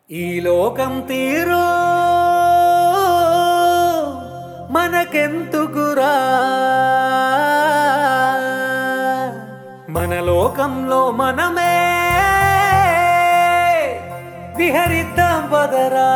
ఈ లోకం తీరు మనకెందుకురా మన లోకంలో మనమే విహరిద్దాం పదరా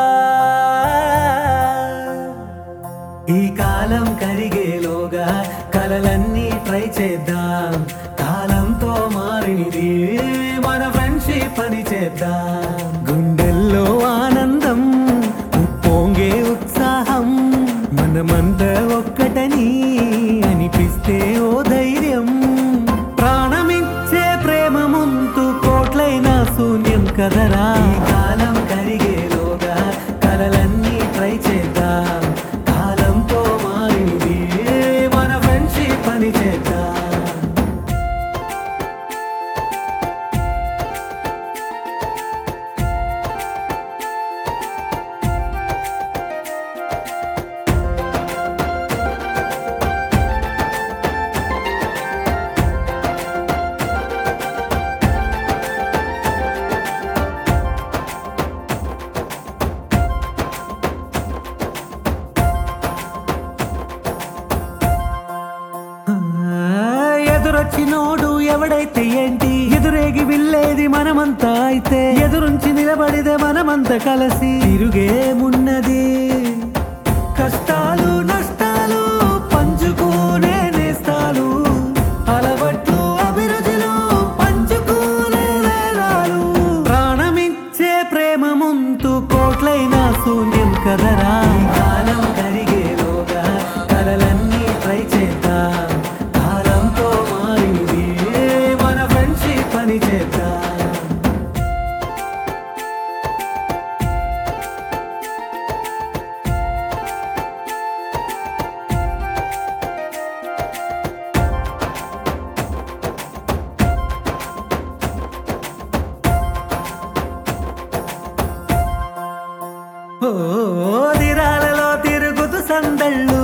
ఈ కాలం కరిగేలోగా కలలన్నీ ట్రై చేద్దాం కాలంతో మారినది మన ఫ్రెండ్షిప్ అని చేద్దాం గుండెల్లో ఆనందం ఉప్పొంగే ఉత్సాహం మనమంతా ఒక్కటని అనిపిస్తే ఓ ధైర్యం ప్రాణమిచ్చే ప్రేమ ముందు కోట్లైన శూన్యం కదరా ఈ కాలం కరిగేలోగా కలలన్నీ ట్రై చేద్దాం కాలంతో మారింది మన ఫ్రెండ్షిప్ పని చేద్దాం ఎదురొచ్చినోడు ఎవడైతే ఏంటి ఎదురేగి విల్లేది మనమంతా అయితే ఎదురుంచి నిలబడితే మనమంతా కలిసి తిరుగేమున్నది కష్టాలు నష్టాలు పంచుకునే నేస్తాలు అలవట్లు అభిరుచులు పంచుకునే వేలాలు ప్రాణమిచ్చే ప్రేమ ముందు కోట్లైన శూన్యం కదరా ఈ కాలం కరిగేలోగా కలలన్నీ ట్రై చేద్దాం కాలంతో మారింది మన ఫ్రెండ్షిప్ పని చేద్దాం ఓ దిరాలలో తిరుగుతూ సందళ్ళు